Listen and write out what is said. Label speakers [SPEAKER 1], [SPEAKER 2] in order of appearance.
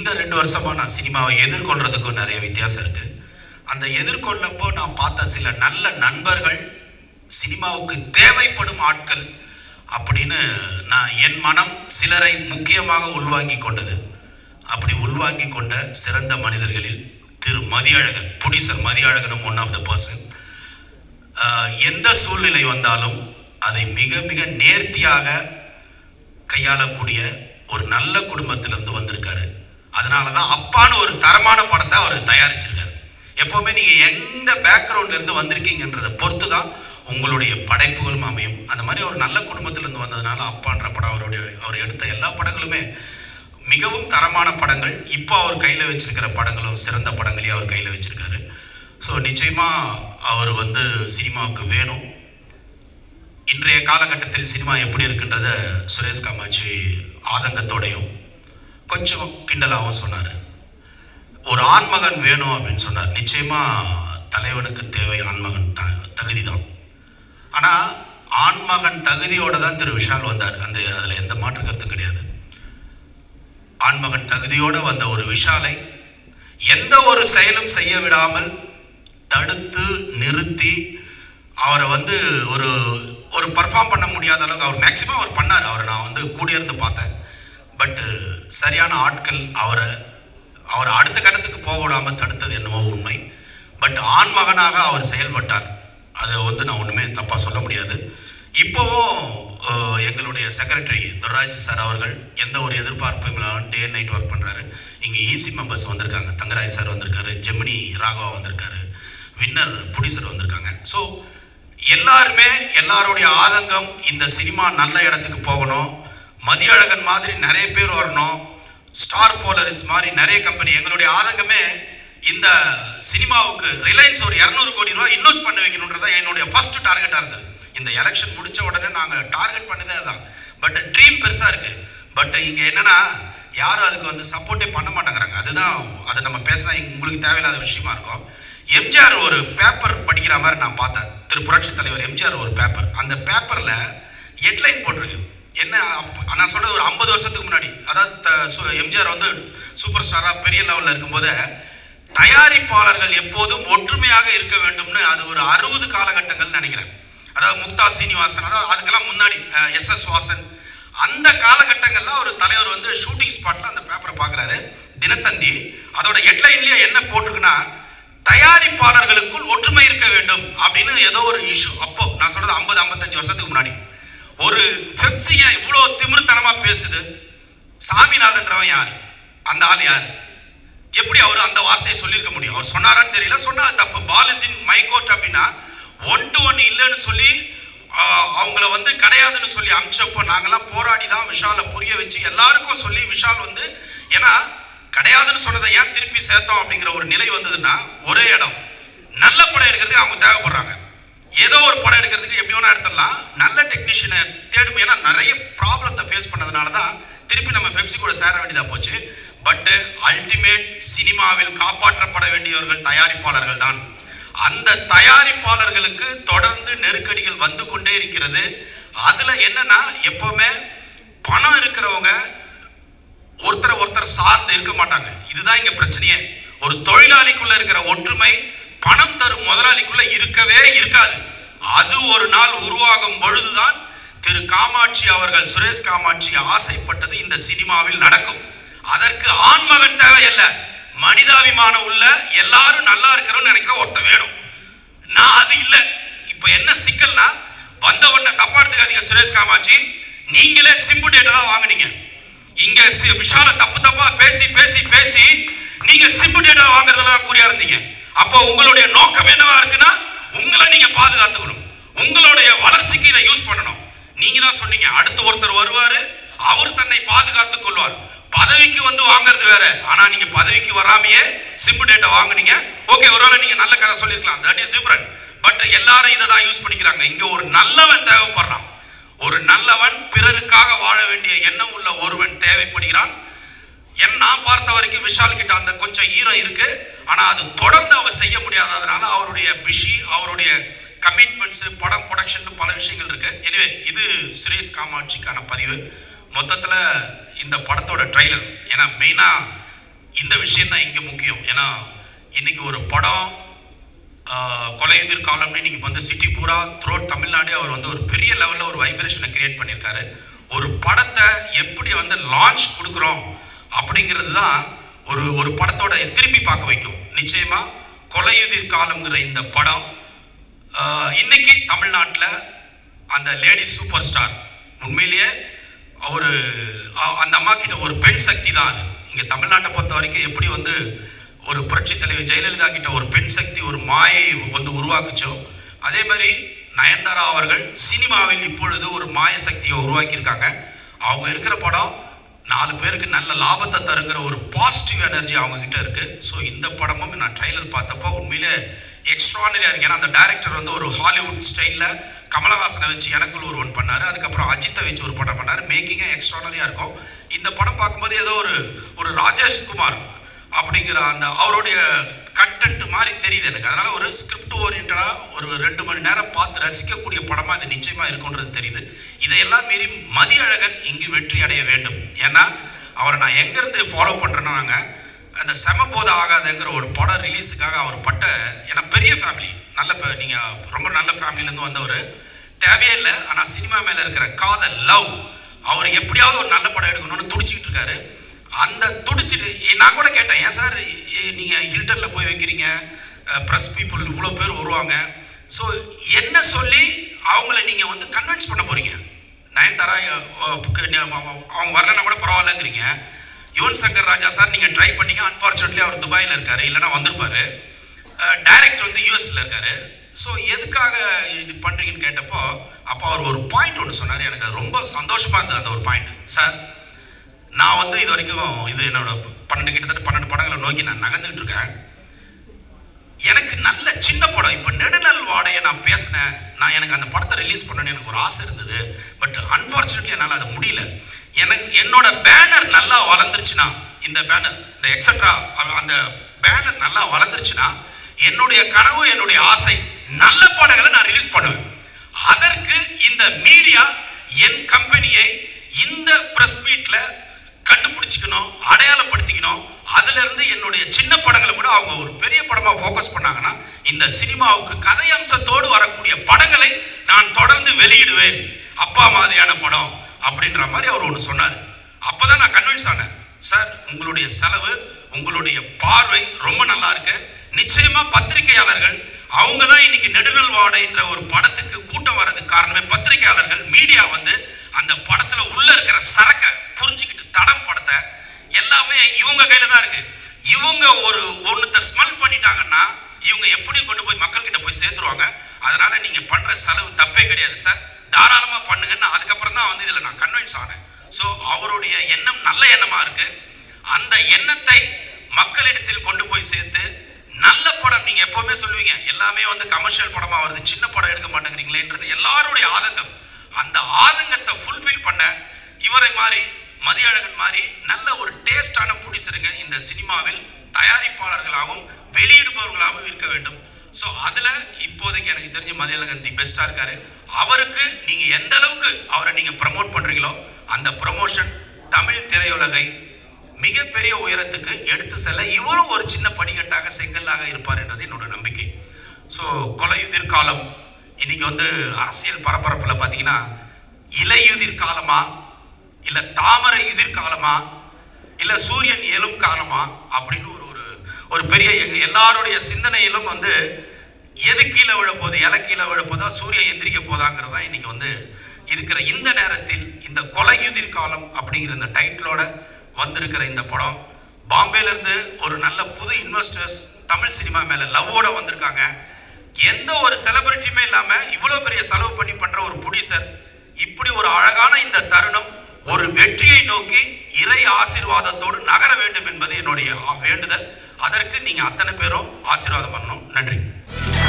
[SPEAKER 1] இந்த ரெண்டு வருஷமா நான் சினிமாவை எதிர்கொள்றதுக்கும் நிறைய வித்தியாசம் இருக்கு அந்த எதிர்கொள்ளப்போ நான் பார்த்த சில நல்ல நண்பர்கள் சினிமாவுக்கு தேவைப்படும் ஆட்கள் அப்படின்னு நான் என் மனம் சிலரை முக்கியமாக உள்வாங்கி கொண்டது அப்படி உள்வாங்கி கொண்ட சிறந்த மனிதர்களில் திரு மதியழகன் புடிசர் மதியழகனும் ஒன் ஆஃப் த பர்சன் எந்த சூழ்நிலை வந்தாலும் அதை மிக மிக நேர்த்தியாக கையாளக்கூடிய ஒரு நல்ல குடும்பத்திலிருந்து வந்திருக்காரு அதனால தான் அப்பான்னு ஒரு தரமான படத்தை அவர் தயாரிச்சிருக்காரு எப்போவுமே நீங்கள் எந்த பேக்ரவுண்ட்ல இருந்து வந்திருக்கீங்கன்றதை பொறுத்து தான் உங்களுடைய படைப்புகளும் அமையும் அந்த மாதிரி ஒரு நல்ல குடும்பத்திலிருந்து வந்ததுனால அப்பான்ற படம் அவருடைய அவர் எடுத்த எல்லா படங்களுமே மிகவும் தரமான படங்கள் இப்போ அவர் கையில் வச்சிருக்கிற படங்களும் சிறந்த படங்களையும் அவர் கையில் வச்சிருக்காரு ஸோ நிச்சயமாக அவர் வந்து சினிமாவுக்கு வேணும் இன்றைய காலகட்டத்தில் சினிமா எப்படி இருக்குன்றத சுரேஷ் காமாட்சி ஆதங்கத்தோடையும் கொஞ்சம் கிண்டலாகவும் சொன்னார் ஒரு ஆண்மகன் வேணும் அப்படின்னு சொன்னார் நிச்சயமா தலைவனுக்கு தேவை ஆண்மகன் த தகுதி தான் ஆனால் ஆண்மகன் தகுதியோட தான் திரு விஷால் வந்தார் அந்த அதில் எந்த மாற்று கருத்தும் கிடையாது ஆண்மகன் தகுதியோட வந்த ஒரு விஷாலை எந்த ஒரு செயலும் செய்ய விடாமல் தடுத்து நிறுத்தி அவரை வந்து ஒரு ஒரு பர்ஃபார்ம் பண்ண முடியாத அளவுக்கு அவர் மேக்சிமம் அவர் பண்ணார் அவரை நான் வந்து கூடியிருந்து பார்த்தேன் பட் சரியான ஆட்கள் அவரை அவரை அடுத்த கட்டத்துக்கு போக விடாமல் தடுத்தது என்னவோ உண்மை பட் ஆண்மகனாக அவர் செயல்பட்டார் அதை வந்து நான் ஒன்றுமே தப்பாக சொல்ல முடியாது இப்போவும் அஹ், எங்களுடைய செக்ரட்டரி துர்ராஜ் சார் அவர்கள் எந்த ஒரு எதிர்பார்ப்பும் இல்லாமல் டே நைட் ஒர்க் பண்ணுறாரு இங்கே ஈசி மெம்பர்ஸ் வந்திருக்காங்க தங்கராஜ் சார் வந்திருக்காரு ஜெமினி ராகவா வந்திருக்காரு வின்னர் புடிசர் வந்திருக்காங்க ஸோ எல்லாருமே எல்லாருடைய ஆதங்கம் இந்த சினிமா நல்ல இடத்துக்கு போகணும் மதியழகன் மாதிரி நிறைய பேர் வரணும் ஸ்டார் போலரிஸ் மாதிரி நிறைய கம்பெனி எங்களுடைய ஆதங்கமே இந்த சினிமாவுக்கு ரிலையன்ஸ் ஒரு இரநூறு கோடி ரூபாய் இன்வெஸ்ட் பண்ண வைக்கணுன்றது என்னுடைய ஃபர்ஸ்ட் டார்கெட்டாக இருந்தது இந்த எலெக்ஷன் முடிச்ச உடனே நாங்கள் டார்கெட் பண்ணதே அதான் பட் ட்ரீம் பெருசாக இருக்கு பட் இங்கே என்னன்னா யாரும் அதுக்கு வந்து சப்போர்ட்டே பண்ண மாட்டேங்கிறாங்க அதுதான் அதை நம்ம பேசினா உங்களுக்கு தேவையில்லாத விஷயமா இருக்கும் எம்ஜிஆர் ஒரு பேப்பர் படிக்கிற மாதிரி நான் பார்த்தேன் திரு புரட்சி தலைவர் எம்ஜிஆர் ஒரு பேப்பர் அந்த பேப்பரில் ஹெட்லைன் போட்டிருக்கு என்ன அப்ப- நான் சொல்றது ஒரு ஐம்பது வருஷத்துக்கு முன்னாடி அதாவது த- சு- எம்ஜிஆர் வந்து சூப்பர் ஸ்டாராக பெரிய லெவலில் இருக்கும்போது தயாரிப்பாளர்கள் எப்போதும் ஒற்றுமையாக இருக்க வேண்டும்னு அது ஒரு அறுபது காலகட்டங்கள் நினைக்கிறேன் அதாவது முக்தா சீனிவாசன் அதாவது அதுக்கெல்லாம் முன்னாடி எஸ் எஸ் வாசன் அந்த காலகட்டங்கள்ல ஒரு தலைவர் வந்து ஷூட்டிங் ஸ்பாட்ல அந்த பேப்பரை பார்க்குறாரு தினத்தந்தி அதோட ஹெட்லைன்லயே என்ன போட்டிருக்குன்னா தயாரிப்பாளர்களுக்குள் ஒற்றுமை இருக்க வேண்டும் அப்படின்னு ஏதோ ஒரு இஷ்யூ அப்போ நான் சொல்றது ஐம்பது ஐம்பத்தஞ்சு வருஷத்துக்கு முன்னாடி ஒரு பெப்சி ஏன் இவ்வளோ திமிர்த்தனமா பேசுது சாமிநாதன்றவன் யார் அந்த ஆள் யார் எப்படி அவர் அந்த வார்த்தையை சொல்லியிருக்க முடியும் அவர் சொன்னாரான்னு தெரியல சொன்னா அது தப்பு பாலிசின் மைகோட் அப்படின்னா ஒன் டு ஒன் இல்லைன்னு சொல்லி ஆஹ், அவங்கள வந்து கிடையாதுன்னு சொல்லி அமிச்சப்போ நாங்கெல்லாம் போராடி தான் விஷாலை புரிய வச்சு எல்லாருக்கும் சொல்லி விஷால் வந்து ஏன்னா கிடையாதுன்னு சொன்னதை ஏன் திருப்பி சேர்த்தோம் அப்படிங்கிற ஒரு நிலை வந்ததுன்னா ஒரே இடம் நல்ல படம் எடுக்கிறதுக்கு அவங்க தேவைப்படுறாங்க ஏதோ ஒரு படம் எடுக்கிறதுக்கு எப்படி வேணா எடுத்துடலாம் நல்ல டெக்னீஷியனை தேடும் ஏன்னா நிறைய ப்ராப்ளத்தை ஃபேஸ் பண்ணதுனால தான் திருப்பி நம்ம பெப்சி கூட சேர வேண்டியதா போச்சு பட் அல்டிமேட் சினிமாவில் காப்பாற்றப்பட வேண்டியவர்கள் தயாரிப்பாளர்கள் தான் அந்த தயாரிப்பாளர்களுக்கு தொடர்ந்து நெருக்கடிகள் வந்து கொண்டே இருக்கிறது அதுல என்னன்னா எப்பவுமே பணம் இருக்கிறவங்க ஒருத்தரை ஒருத்தர் சார்ந்து இருக்க மாட்டாங்க இதுதான் இங்க பிரச்சனையே ஒரு தொழிலாளிக்குள்ள இருக்கிற ஒற்றுமை பணம் தரும் முதலாளிக்குள்ள இருக்கவே இருக்காது அது ஒரு நாள் உருவாகும் பொழுதுதான் திரு காமாட்சி அவர்கள் சுரேஷ் காமாட்சி ஆசைப்பட்டது இந்த சினிமாவில் நடக்கும் அதற்கு ஆண்மகன் தேவையல்ல மனிதாபிமானம் உள்ள எல்லாரும் நல்லா இருக்கிறோம்னு நினைக்கிற ஒருத்தன் வேணும் நான் அது இல்ல இப்ப என்ன சிக்கல்னா வந்த உடனே தப்பா எடுத்துக்காதீங்க சுரேஷ் காமாட்சி நீங்களே சிம்பு டேட்டா தான் வாங்குனீங்க இங்க சி- விஷால தப்பு தப்பா பேசி பேசி பேசி நீங்க சிம்பு டேட்டா வாங்குறதெல்லாம் குறியா இருந்தீங்க அப்போ உங்களுடைய நோக்கம் என்னவா இருக்குன்னா உங்களை நீங்க பாதுகாத்துக்கணும் உங்களுடைய வளர்ச்சிக்கு இதை யூஸ் பண்ணணும் நீங்க தான் சொன்னீங்க அடுத்து ஒருத்தர் வருவாரு அவர் தன்னை பாதுகாத்துக் கொள்வார் பதவிக்கு வந்து வாங்குறது வேற ஆனா நீங்க பதவிக்கு வராமையே சிம்பு டேட்டா வாங்குனீங்க ஓகே ஒருவேளை நீங்க நல்ல கதை சொல்லிருக்கலாம் தட் இஸ் டிஃபரெண்ட் பட் எல்லாரும் இதை தான் யூஸ் பண்ணிக்கிறாங்க இங்க ஒரு நல்லவன் தேவைப்படுறான் ஒரு நல்லவன் பிறருக்காக வாழ வேண்டிய எண்ணம் உள்ள ஒருவன் தேவைப்படுகிறான் என் நான் பார்த்த வரைக்கும் விஷால் கிட்ட அந்த கொஞ்சம் ஈரம் இருக்கு ஆனா அது தொடர்ந்து அவர் செய்ய முடியாததுனால அவருடைய பிஷி அவருடைய கமிட்மெண்ட்ஸ் படம் ப்ரொடக்ஷன் பல விஷயங்கள் இருக்கு எனவே இது சுரேஷ் காமாட்சிக்கான பதிவு மொத்தத்துல இந்த படத்தோட ட்ரைலர் ஏன்னா மெயினா இந்த விஷயம் தான் இங்கே முக்கியம் ஏன்னா இன்னைக்கு ஒரு படம் ஆஹ், கொலை எதிர்காலம்னு இன்னைக்கு வந்து சிட்டி பூரா த்ரோட் தமிழ்நாடு அவர் வந்து ஒரு பெரிய லெவலில் ஒரு வைப்ரேஷனை கிரியேட் பண்ணியிருக்காரு ஒரு படத்தை எப்படி வந்து லான்ச் கொடுக்குறோம் அப்படிங்கிறது தான் ஒரு ஒரு படத்தோட திரும்பி பார்க்க வைக்கும் நிச்சயமா கொலையுதிர் காலம்ங்கிற இந்த படம் ஆஹ், இன்னைக்கு தமிழ்நாட்டில் அந்த லேடி சூப்பர் ஸ்டார் உண்மையிலேயே ஒரு அ- அந்த அம்மா கிட்ட ஒரு பெண் சக்தி தான் அது இங்க தமிழ்நாட்டை பொறுத்த வரைக்கும் எப்படி வந்து ஒரு புரட்சி தலைவி ஜெயலலிதா கிட்ட ஒரு பெண் சக்தி ஒரு மாயை வந்து உருவாக்குச்சோ அதே மாதிரி நயன்தாரா அவர்கள் சினிமாவில் இப்பொழுது ஒரு மாய சக்தியை உருவாக்கியிருக்காங்க அவங்க இருக்கிற படம் நாலு பேருக்கு நல்ல லாபத்தை தருங்கிற ஒரு பாசிட்டிவ் எனர்ஜி அவங்க கிட்ட இருக்கு ஸோ இந்த படமும் நான் ட்ரைலர் பார்த்தப்போ உண்மையிலே எக்ஸ்ட்ரானரியா இருக்கு ஏன்னா அந்த டைரக்டர் வந்து ஒரு ஹாலிவுட் ஸ்டைல்ல கமலஹாசனை வச்சு எனக்குள்ள ஒரு ஒன் பண்ணாரு அதுக்கப்புறம் அஜித்தை வச்சு ஒரு படம் பண்ணாரு மேக்கிங்கே எக்ஸ்ட்ரானரியா இருக்கும் இந்த படம் பார்க்கும்போது ஏதோ ஒரு ஒரு ராஜேஷ் குமார் அப்படிங்கிற அந்த அவருடைய கண்டென்ட் மாதிரி தெரியுது எனக்கு அதனால ஒரு ஸ்கிரிப்ட் ஓரியன்டா ஒரு ரெண்டு மணி நேரம் பார்த்து ரசிக்கக்கூடிய படமா இது நிச்சயமா இருக்குன்றது தெரியுது இதையெல்லாம் மீறி மதியழகன் இங்கு வெற்றி அடைய வேண்டும் ஏன்னா அவரை நான் எங்கேருந்து ஃபாலோ பண்ணுறேன்னா நாங்கள் அந்த செமபோத ஆகாதுங்கிற ஒரு படம் ரிலீஸுக்காக அவர் பட்ட ஏன்னா பெரிய ஃபேமிலி நல்ல ப- நீங்க ரொம்ப நல்ல ஃபேமிலிலேருந்து வந்தவர் தேவையே இல்லை ஆனால் சினிமா மேலே இருக்கிற காதல் லவ் அவர் எப்படியாவது ஒரு நல்ல படம் எடுக்கணும்னு துடிச்சிக்கிட்டு இருக்காரு அந்த துடிச்சிட்டு ஏ- நான் கூட கேட்டேன் ஏன் சார் நீங்கள் ஹில்டனில் போய் வைக்கிறீங்க ப்ரெஸ் பீப்புள் இவ்வளோ பேர் வருவாங்க ஸோ என்ன சொல்லி அவங்கள நீங்கள் வந்து கன்வின்ஸ் பண்ண போறீங்க நயன்தாரா அஹ், புக்கு- நீ- அவங்க வரலன்னா கூட பரவாயில்லங்கிறீங்க யுவன் சங்கர் ராஜா சார் நீங்கள் ட்ரை பண்ணீங்க அன்ஃபார்ச்சுனேட்லி அவர் துபாயில் இருக்காரு இல்லைன்னா வந்திருப்பாரு டைரக்டர் வந்து யூஎஸ்ல இருக்காரு ஸோ எதுக்காக இது பண்ணுறீங்கன்னு கேட்டப்போ அப்போ அவர் ஒரு பாயிண்ட் ஒன்று சொன்னார் எனக்கு அது ரொம்ப சந்தோஷமா இருந்தது அந்த ஒரு பாயிண்ட் சார் நான் வந்து இது வரைக்கும் இது என்னோட பன்னெண்டு கிட்டத்தட்ட பன்னெண்டு படங்களை நோக்கி நான் நகர்ந்துகிட்டு இருக்கேன் எனக்கு நல்ல சின்ன படம் இப்போ நெடுநல் வாடையை நான் பேசினேன் நான் எனக்கு அந்த படத்தை ரிலீஸ் பண்ணணும்னு எனக்கு ஒரு ஆசை இருந்தது பட் அன்ஃபார்ச்சுனேட்லி என்னால் அது முடியல எனக்கு என்னோட பேனர் நல்லா வளர்ந்துருச்சுன்னா இந்த பேனர் இந்த எக்ஸட்ரா அந்த பேனர் நல்லா வளர்ந்துருச்சுன்னா என்னுடைய கனவு என்னுடைய ஆசை நல்ல படங்களை நான் ரிலீஸ் பண்ணுவேன் அதற்கு இந்த மீடியா என் கம்பெனியை இந்த பிரஸ் மீட்ல கண்டுபிடிச்சிக்கணும் அடையாளப்படுத்திக்கணும் அதுல இருந்து என்னுடைய சின்ன படங்களை கூட அவங்க ஒரு பெரிய படமா ஃபோக்கஸ் பண்ணாங்கன்னா இந்த சினிமாவுக்கு கதை அம்சத்தோடு வரக்கூடிய படங்களை நான் தொடர்ந்து வெளியிடுவேன் அப்பா மாதிரியான படம் அப்படின்ற மாதிரி அவர் ஒன்று சொன்னார் அப்பதான் நான் கன்வின்ஸ் ஆனேன் சார் உங்களுடைய செலவு உங்களுடைய பார்வை ரொம்ப நல்லா இருக்கு நிச்சயமா பத்திரிகையாளர்கள் அவங்க தான் இன்னைக்கு நெடுநல் வாடைன்ற ஒரு படத்துக்கு கூட்டம் வர்றதுக்கு காரணமே பத்திரிகையாளர்கள் மீடியா வந்து அந்த படத்துல உள்ள இருக்கிற சரக்க புரிஞ்சுக்கிட்டு தடம் படத்தை எல்லாமே இவங்க கையில தான் இருக்கு இவங்க ஒரு ஒண்ணுத்த ஸ்மெல் பண்ணிட்டாங்கன்னா இவங்க எப்படி கொண்டு போய் மக்கள் கிட்ட போய் சேர்த்துருவாங்க அதனால நீங்க பண்ற செலவு தப்பே கிடையாது சார் தாராளமா பண்ணுங்கன்னு அதுக்கப்புறம் தான் வந்து இதுல நான் கன்வின்ஸ் ஆனேன் ஸோ அவருடைய எண்ணம் நல்ல எண்ணமா இருக்கு அந்த எண்ணத்தை மக்களிடத்தில் கொண்டு போய் சேர்த்து நல்ல படம் நீங்க எப்பவுமே சொல்லுவீங்க எல்லாமே வந்து கமர்ஷியல் படமா வருது சின்ன படம் எடுக்க மாட்டேங்கிறீங்களேன்றது எல்லாருடைய ஆதங்கம் அந்த ஆதங்கத்தை ஃபுல்ஃபில் பண்ண இவரை மாதிரி மதியழகன் மாதிரி நல்ல ஒரு டேஸ்டான ப்ரொடியூசருங்க இந்த சினிமாவில் தயாரிப்பாளர்களாகவும் வெளியிடுபவர்களாகவும் இருக்க வேண்டும் ஸோ அதுல இப்போதைக்கு எனக்கு தெரிஞ்ச மதியழகன் தி பெஸ்டா இருக்காரு அவருக்கு நீங்க எந்த அளவுக்கு அவரை நீங்க ப்ரமோட் பண்றீங்களோ அந்த ப்ரமோஷன் தமிழ் திரையுலகை மிகப்பெரிய உயரத்துக்கு எடுத்து செல்ல இவரும் ஒரு சின்ன படிக்கட்டாக செங்கல்லாக இருப்பார் என்றது என்னோட நம்பிக்கை ஸோ கொலையுதிர் காலம் இன்னைக்கு வந்து அரசியல் பரபரப்பில் பார்த்தீங்கன்னா இலையுதிர் காலமா இல்லை தாமரை யுதிர் காலமா இல்லை சூரியன் எழும் காலமா அப்படின்னு ஒரு ஒரு ஒரு பெரிய எங்க எல்லாருடைய சிந்தனையிலும் வந்து எது கீழே விழப்போகுது இலை கீழே விழப்போதா சூரியன் எந்திரிக்க போதாங்கிறது தான் இன்னைக்கு வந்து இருக்கிற இந்த நேரத்தில் இந்த கொலையுதிர் காலம் அப்படிங்கிற இந்த டைட்டிலோட வந்திருக்கிற இந்த படம் பாம்பேல இருந்து ஒரு நல்ல புது இன்வெஸ்டர்ஸ் தமிழ் சினிமா மேல லவ்வோட வந்திருக்காங்க எந்த ஒரு செலிபிரிட்டியுமே இல்லாம இவ்வளவு பெரிய செலவு பண்ணி பண்ற ஒரு ப்ரொடியூசர் இப்படி ஒரு அழகான இந்த தருணம் ஒரு வெற்றியை நோக்கி இறை ஆசீர்வாதத்தோடு நகர வேண்டும் என்பது என்னுடைய வேண்டுதல் அதற்கு நீங்க அத்தனை பேரும் ஆசீர்வாதம் பண்ணணும் நன்றி